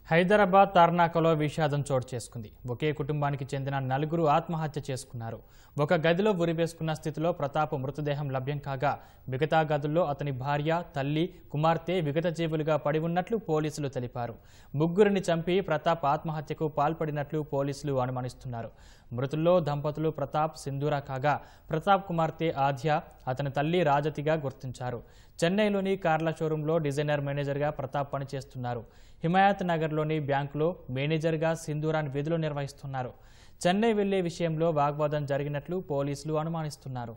హైదరాబాద్ తార్నాకలో విషాదం చోటు చేసుకుంది ఒకే కుటుంబానికి చెందిన నలుగురు ఆత్మహత్య చేసుకున్నారు ఒక గదిలో ఉరివేసుకున్న స్థితిలో ప్రతాప్ మృతదేహం లభ్యం కాగా మిగతా గదుల్లో అతని భార్య తల్లి కుమార్తె విగత జీవులుగా పడి ఉన్నట్లు పోలీసులు తెలిపారు ముగ్గురిని చంపి ప్రతాప్ ఆత్మహత్యకు పాల్పడినట్లు పోలీసులు అనుమానిస్తున్నారు మృతుల్లో దంపతులు ప్రతాప్ సింధూర కాగా ప్రతాప్ కుమార్తె ఆధ్య అతని తల్లి రాజతిగా గుర్తించారు చెన్నైలోని కార్ల షోరూంలో డిజైనర్ మేనేజర్గా ప్రతాప్ పనిచేస్తున్నారు హిమాయత్ నగర్లోని బ్యాంకులో మేనేజర్గా సింధూరాన్ విధులు నిర్వహిస్తున్నారు చెన్నై వెళ్లే విషయంలో వాగ్వాదం జరిగినట్లు పోలీసులు అనుమానిస్తున్నారు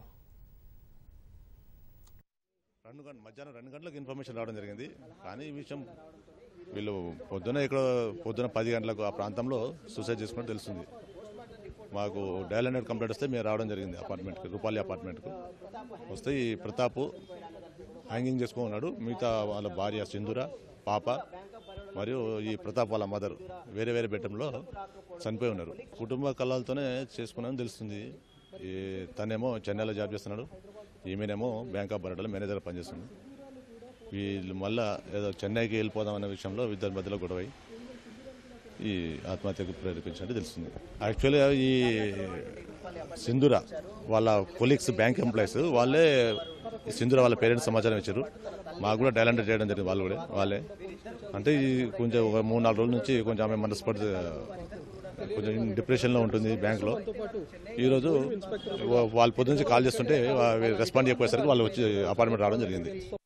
రెండు గంట మధ్యాహ్నం రెండు గంటలకు ఇన్ఫర్మేషన్ రావడం జరిగింది కానీ ఈ విషయం వీళ్ళు పొద్దున ఇక్కడ పొద్దున పది గంటలకు ఆ ప్రాంతంలో సూసైడ్ చేసుకున్నట్టు తెలుస్తుంది మాకు డయల్ హండ్రెడ్ కంప్లైంట్ వస్తే మేము రావడం జరిగింది అపార్ట్మెంట్కి రూపాలి అపార్ట్మెంట్కు వస్తే ఈ ప్రతాప్ హ్యాంగింగ్ చేసుకుని ఉన్నాడు మిగతా వాళ్ళ భార్య సింధుర పాప మరియు ఈ ప్రతాప్ వాళ్ళ మదర్ వేరే వేరే బెడ్రూమ్లో చనిపోయి ఉన్నారు కుటుంబ కళలతోనే చేసుకున్నానని తెలుస్తుంది ఈ తనేమో చెన్నైలో జాబ్ చేస్తున్నాడు ఈమెనేమో బ్యాంక్ ఆఫ్ బరోడాలో మేనేజర్ పనిచేస్తుంది వీళ్ళు మళ్ళా ఏదో చెన్నైకి వెళ్ళిపోదాం అనే విషయంలో ఇద్దరి మధ్యలో గొడవ అయి ఈ ఆత్మహత్యకు ప్రేరేపించినట్టు తెలుస్తుంది యాక్చువల్గా ఈ సింధుర వాళ్ళ కొలీగ్స్ బ్యాంక్ ఎంప్లాయీస్ వాళ్ళే ఈ సింధుర వాళ్ళ పేరెంట్స్ సమాచారం ఇచ్చారు మాకు కూడా డైలాండ్ చేయడం జరిగింది వాళ్ళు కూడా వాళ్ళే అంటే ఈ కొంచెం ఒక మూడు నాలుగు రోజుల నుంచి కొంచెం ఆమె మనస్పర్ధ కొంచెం డిప్రెషన్లో ఉంటుంది బ్యాంక్లో ఈరోజు వాళ్ళ పొద్దు నుంచి కాల్ చేస్తుంటే రెస్పాండ్ చేయకపోయేసరికి వాళ్ళు వచ్చి అపార్ట్మెంట్ రావడం జరిగింది